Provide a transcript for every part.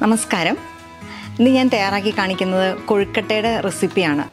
നമസ്കാരം ഇന്ന് ഞാൻ തയ്യാറാക്കി കാണിക്കുന്നത് കൊഴുക്കട്ടയുടെ റെസിപ്പിയാണ്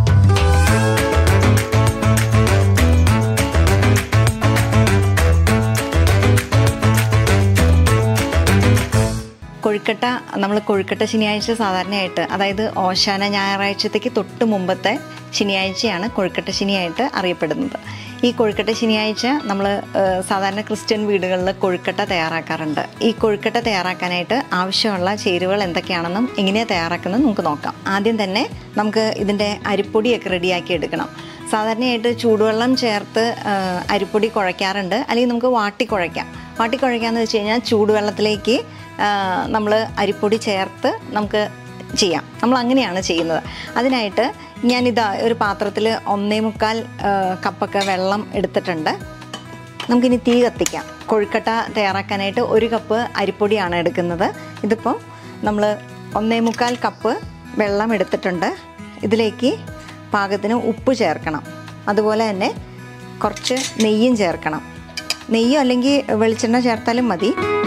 കൊഴുക്കട്ട നമ്മൾ കൊഴുക്കട്ട ശനിയാഴ്ച സാധാരണയായിട്ട് അതായത് ഓശാന ഞായറാഴ്ചത്തേക്ക് തൊട്ട് മുമ്പത്തെ ശനിയാഴ്ചയാണ് കൊഴുക്കട്ട ശനിയായിട്ട് അറിയപ്പെടുന്നത് ഈ കൊഴുക്കട്ട ശനിയാഴ്ച നമ്മൾ സാധാരണ ക്രിസ്ത്യൻ വീടുകളിൽ കൊഴുക്കട്ട തയ്യാറാക്കാറുണ്ട് ഈ കൊഴുക്കട്ട തയ്യാറാക്കാനായിട്ട് ആവശ്യമുള്ള ചേരുവകൾ എന്തൊക്കെയാണെന്നും എങ്ങനെയാണ് തയ്യാറാക്കുന്നത് നമുക്ക് നോക്കാം ആദ്യം തന്നെ നമുക്ക് ഇതിൻ്റെ അരിപ്പൊടിയൊക്കെ റെഡിയാക്കി എടുക്കണം സാധാരണയായിട്ട് ചൂടുവെള്ളം ചേർത്ത് ആ, അരിപ്പൊടി കുഴയ്ക്കാറുണ്ട് അല്ലെങ്കിൽ നമുക്ക് വാട്ടി കുഴയ്ക്കാം വാട്ടി കുഴയ്ക്കാന്ന് വെച്ച് കഴിഞ്ഞാൽ ചൂടുവെള്ളത്തിലേക്ക് നമ്മൾ അരിപ്പൊടി ചേർത്ത് നമുക്ക് ചെയ്യാം നമ്മൾ അങ്ങനെയാണ് ചെയ്യുന്നത് അതിനായിട്ട് ഞാനിതാ ഒരു പാത്രത്തിൽ ഒന്നേ മുക്കാൽ ആ, കപ്പൊക്കെ വെള്ളം എടുത്തിട്ടുണ്ട് നമുക്കിനി തീ കത്തിക്കാം കൊഴുക്കട്ട തയ്യാറാക്കാനായിട്ട് ഒരു കപ്പ് അരിപ്പൊടിയാണ് എടുക്കുന്നത് ഇതിപ്പോൾ നമ്മൾ ഒന്നേ മുക്കാൽ കപ്പ് വെള്ളം എടുത്തിട്ടുണ്ട് ഇതിലേക്ക് പാകത്തിന് ഉപ്പ് ചേർക്കണം അതുപോലെ തന്നെ കുറച്ച് നെയ്യും ചേർക്കണം നെയ്യോ അല്ലെങ്കിൽ വെളിച്ചെണ്ണ ചേർത്താലും മതി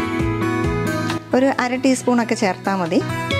ഒരു അര ടീസ്പൂണൊക്കെ ചേർത്താൽ മതി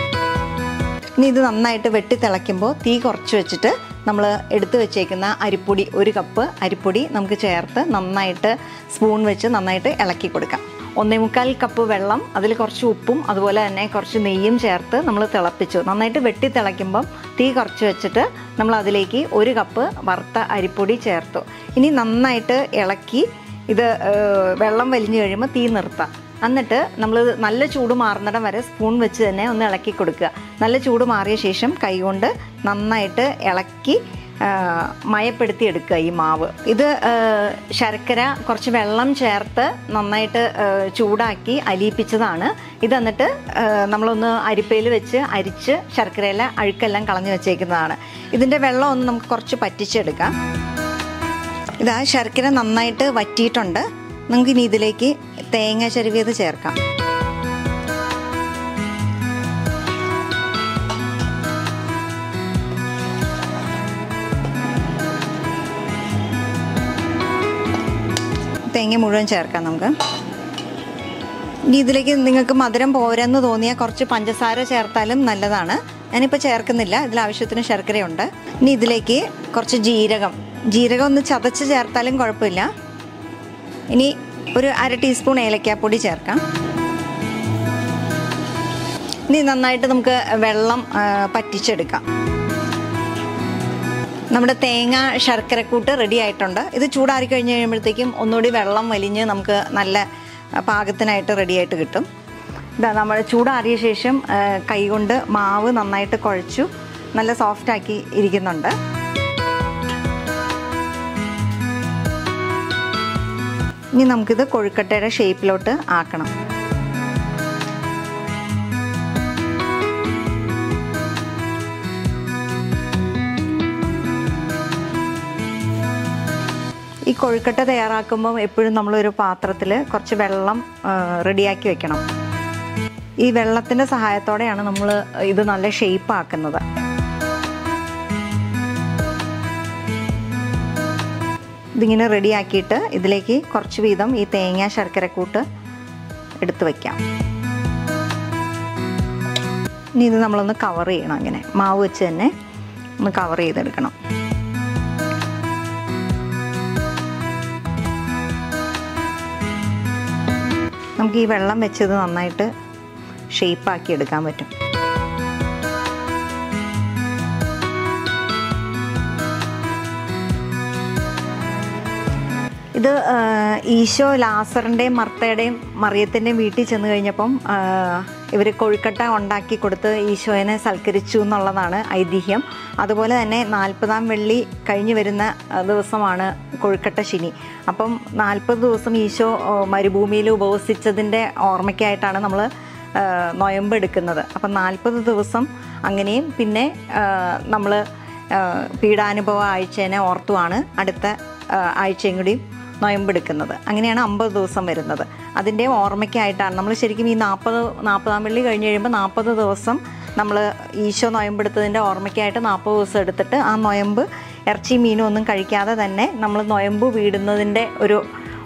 ഇനി ഇത് നന്നായിട്ട് വെട്ടി തിളയ്ക്കുമ്പോൾ തീ കുറച്ച് വെച്ചിട്ട് നമ്മൾ എടുത്തു വെച്ചേക്കുന്ന അരിപ്പൊടി ഒരു കപ്പ് അരിപ്പൊടി നമുക്ക് ചേർത്ത് നന്നായിട്ട് സ്പൂൺ വെച്ച് നന്നായിട്ട് ഇളക്കി കൊടുക്കാം ഒന്നേ മുക്കാൽ കപ്പ് വെള്ളം അതിൽ കുറച്ച് ഉപ്പും അതുപോലെ തന്നെ കുറച്ച് നെയ്യും ചേർത്ത് നമ്മൾ തിളപ്പിച്ചു നന്നായിട്ട് വെട്ടി തിളയ്ക്കുമ്പം തീ കുറച്ച് വെച്ചിട്ട് നമ്മൾ അതിലേക്ക് ഒരു കപ്പ് വറുത്ത അരിപ്പൊടി ചേർത്തു ഇനി നന്നായിട്ട് ഇളക്കി ഇത് ഏഹ്, വെള്ളം വലിഞ്ഞു കഴിയുമ്പോൾ തീ നിർത്താം എന്നിട്ട് നമ്മൾ നല്ല ചൂട് മാറുന്നിടം വരെ സ്പൂൺ വെച്ച് തന്നെ ഒന്ന് ഇളക്കി കൊടുക്കുക നല്ല ചൂട് മാറിയ ശേഷം കൈകൊണ്ട് നന്നായിട്ട് ഇളക്കി ആ, മയപ്പെടുത്തി എടുക്കുക ഈ മാവ് ഇത് ആ, ശർക്കര കുറച്ച് വെള്ളം ചേർത്ത് നന്നായിട്ട് ആ, ചൂടാക്കി അലിയിപ്പിച്ചതാണ് ഇത് എന്നിട്ട് ആ, നമ്മളൊന്ന് അരിപ്പയിൽ വെച്ച് അരിച്ച് ശർക്കരയിലെ അഴുക്കെല്ലാം കളഞ്ഞു വെച്ചേക്കുന്നതാണ് ഇതിൻ്റെ വെള്ളം ഒന്ന് നമുക്ക് കുറച്ച് പറ്റിച്ചെടുക്കാം ഇതാ ശർക്കര നന്നായിട്ട് വറ്റിയിട്ടുണ്ട് നമുക്കിനി ഇതിലേക്ക് തേങ്ങ ചെരുവിയത് ചേർക്കാം തേങ്ങ മുഴുവൻ ചേർക്കാം നമുക്ക് ഇനി ഇതിലേക്ക് നിങ്ങൾക്ക് മധുരം പോരെന്ന് തോന്നിയാൽ കുറച്ച് പഞ്ചസാര ചേർത്താലും നല്ലതാണ് ഞാനിപ്പോൾ ചേർക്കുന്നില്ല ഇതിൽ ആവശ്യത്തിന് ശർക്കരയുണ്ട് ഇനി ഇതിലേക്ക് കുറച്ച് ജീരകം ജീരകം ഒന്ന് ചതച്ച് ചേർത്താലും കുഴപ്പമില്ല ഇനി ഒരു അര ടീസ്പൂൺ ഏലക്കാപ്പൊടി ചേർക്കാം ഇനി നന്നായിട്ട് നമുക്ക് വെള്ളം ആ, പറ്റിച്ചെടുക്കാം നമ്മുടെ തേങ്ങ ശർക്കരക്കൂട്ട് റെഡി ആയിട്ടുണ്ട് ഇത് ചൂടാറി കഴിഞ്ഞ് കഴിയുമ്പോഴത്തേക്കും ഒന്നുകൂടി വെള്ളം വലിഞ്ഞ് നമുക്ക് നല്ല ആ, പാകത്തിനായിട്ട് റെഡി ആയിട്ട് കിട്ടും ഇതാ നമ്മൾ ചൂടാറിയ ശേഷം ആ, കൈകൊണ്ട് മാവ് നന്നായിട്ട് കുഴച്ചു നല്ല സോഫ്റ്റാക്കി ഇരിക്കുന്നുണ്ട് ഇനി നമുക്കിത് കൊഴുക്കട്ടയുടെ ഷേപ്പിലോട്ട് ആക്കണം ഈ കൊഴുക്കട്ട തയ്യാറാക്കുമ്പോൾ എപ്പോഴും നമ്മളൊരു പാത്രത്തിൽ കുറച്ച് വെള്ളം ആ, റെഡിയാക്കി വെക്കണം ഈ വെള്ളത്തിൻ്റെ സഹായത്തോടെയാണ് നമ്മൾ ഇത് നല്ല ഷേപ്പ് ആക്കുന്നത് ഇതിങ്ങനെ റെഡിയാക്കിയിട്ട് ഇതിലേക്ക് കുറച്ച് വീതം ഈ തേങ്ങ ശർക്കരക്കൂട്ട് എടുത്ത് വയ്ക്കാം ഇനി ഇത് നമ്മളൊന്ന് കവർ ചെയ്യണം അങ്ങനെ മാവ് വെച്ച് തന്നെ ഒന്ന് കവർ ചെയ്തെടുക്കണം നമുക്ക് ഈ വെള്ളം വെച്ചത് നന്നായിട്ട് ഷേപ്പാക്കി എടുക്കാൻ പറ്റും ഇത് ആ, ഈശോ ലാസറിൻ്റെയും മർത്തയുടെയും മറിയത്തിൻ്റെയും വീട്ടിൽ ചെന്ന് കഴിഞ്ഞപ്പം ഇവർ കൊഴുക്കട്ട ഉണ്ടാക്കി കൊടുത്ത് ഈശോയെ സൽക്കരിച്ചു എന്നുള്ളതാണ് ഐതിഹ്യം അതുപോലെ തന്നെ നാൽപ്പതാം വെള്ളി കഴിഞ്ഞു വരുന്ന ആ, ദിവസമാണ് കൊഴുക്കട്ട ശനി അപ്പം നാൽപ്പത് ദിവസം ഈശോ ആ, മരുഭൂമിയിൽ ഉപവസിച്ചതിൻ്റെ ഓർമ്മയ്ക്കായിട്ടാണ് നമ്മൾ നൊയമ്പ് എടുക്കുന്നത് അപ്പം നാൽപ്പത് ദിവസം അങ്ങനെയും പിന്നെ നമ്മൾ പീഡാനുഭവ ആഴ്ചേനെ ഓർത്തുമാണ് അടുത്ത ആ, ആഴ്ചയും കൂടി നൊയമ്പെടുക്കുന്നത് അങ്ങനെയാണ് അമ്പത് ദിവസം വരുന്നത് അതിൻ്റെ ഓർമ്മയ്ക്കായിട്ടാണ് നമ്മൾ ശരിക്കും ഈ നാൽപ്പത് നാൽപ്പതാം വെള്ളി കഴിഞ്ഞ് കഴിയുമ്പോൾ നാൽപ്പത് ദിവസം നമ്മൾ ഈശോ നൊയമ്പെടുത്തതിൻ്റെ ഓർമ്മയ്ക്കായിട്ട് നാൽപ്പത് ദിവസം എടുത്തിട്ട് ആ നൊയമ്പ് ഇറച്ചി മീനും ഒന്നും കഴിക്കാതെ തന്നെ നമ്മൾ നൊയമ്പ് വീടുന്നതിൻ്റെ ഒരു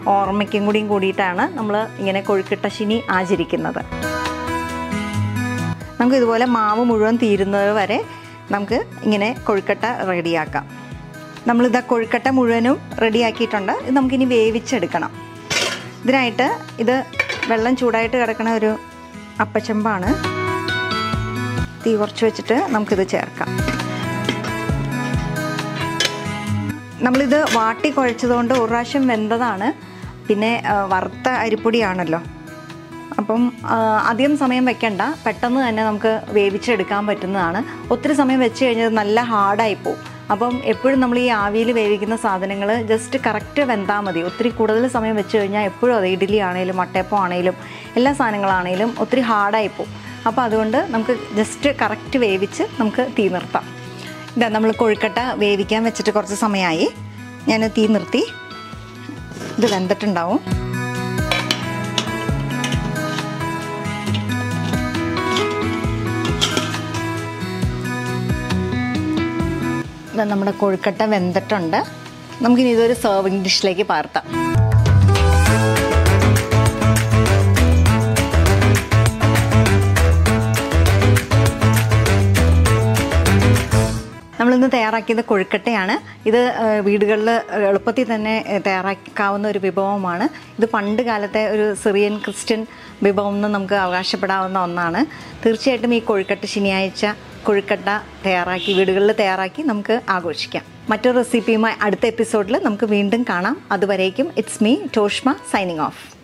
ഓർമ്മയ്ക്കും കൂടിയും കൂടിയിട്ടാണ് നമ്മൾ ഇങ്ങനെ കൊഴുക്കിട്ട ശനി ആചരിക്കുന്നത് നമുക്ക് ഇതുപോലെ മാവ് മുഴുവൻ തീരുന്നത് വരെ നമുക്ക് ഇങ്ങനെ കൊഴുക്കട്ട റെഡിയാക്കാം നമ്മളിതാ കൊഴുക്കട്ട മുഴുവനും റെഡിയാക്കിയിട്ടുണ്ട് ഇത് നമുക്കിനി വേവിച്ചെടുക്കണം ഇതിനായിട്ട് ഇത് വെള്ളം ചൂടായിട്ട് കിടക്കുന്ന ഒരു അപ്പച്ചമ്പാണ് തീ കുറച്ച് വെച്ചിട്ട് നമുക്കിത് ചേർക്കാം നമ്മളിത് വാട്ടി കുഴച്ചതുകൊണ്ട് ഒരു പ്രാവശ്യം വെന്തതാണ് പിന്നെ ആ, വറുത്ത അരിപ്പൊടിയാണല്ലോ അപ്പം ആ, അധികം സമയം വെക്കണ്ട പെട്ടെന്ന് തന്നെ നമുക്ക് വേവിച്ചെടുക്കാൻ പറ്റുന്നതാണ് ഒത്തിരി സമയം വെച്ച് കഴിഞ്ഞാൽ നല്ല ഹാർഡായി പോകും അപ്പം എപ്പോഴും നമ്മൾ ഈ ആവിയിൽ വേവിക്കുന്ന സാധനങ്ങൾ ജസ്റ്റ് കറക്റ്റ് വെന്താൽ മതി ഒത്തിരി കൂടുതൽ സമയം വെച്ച് കഴിഞ്ഞാൽ എപ്പോഴും അതെ ഇഡ്ഡലി ആണെങ്കിലും മട്ടയപ്പം ആണെങ്കിലും എല്ലാ സാധനങ്ങളാണെങ്കിലും ഒത്തിരി ഹാർഡായി പോകും അപ്പോൾ അതുകൊണ്ട് നമുക്ക് ജസ്റ്റ് കറക്റ്റ് വേവിച്ച് നമുക്ക് തീ നിർത്താം ഇതാ നമ്മൾ കൊഴുക്കട്ട വേവിക്കാൻ വെച്ചിട്ട് കുറച്ച് സമയമായി ഞാൻ തീ നിർത്തി ഇത് വെന്തിട്ടുണ്ടാവും ഇതാ നമ്മുടെ കൊഴുക്കട്ട വെന്തിട്ടുണ്ട് നമുക്കിനി ഇതൊരു സെർവിങ് ഡിഷിലേക്ക് പാർത്താം നമ്മളിന്ന് തയ്യാറാക്കിയത് കൊഴുക്കട്ടയാണ് ഇത് ഏഹ്, വീടുകളിൽ എളുപ്പത്തിൽ തന്നെ ഏഹ്, തയ്യാറാക്കാവുന്ന ഒരു വിഭവമാണ് ഇത് പണ്ട് കാലത്തെ ഒരു സിറിയൻ ക്രിസ്ത്യൻ വിഭവം എന്ന് നമുക്ക് അവകാശപ്പെടാവുന്ന ഒന്നാണ് തീർച്ചയായിട്ടും ഈ കൊഴുക്കട്ട ശനിയാഴ്ച കൊഴുക്കട്ട തയ്യാറാക്കി വീടുകളിൽ തയ്യാറാക്കി നമുക്ക് ആഘോഷിക്കാം മറ്റൊരു റെസിപ്പിയുമായി അടുത്ത എപ്പിസോഡിൽ നമുക്ക് വീണ്ടും കാണാം അതുവരേക്കും it's me Toshma signing of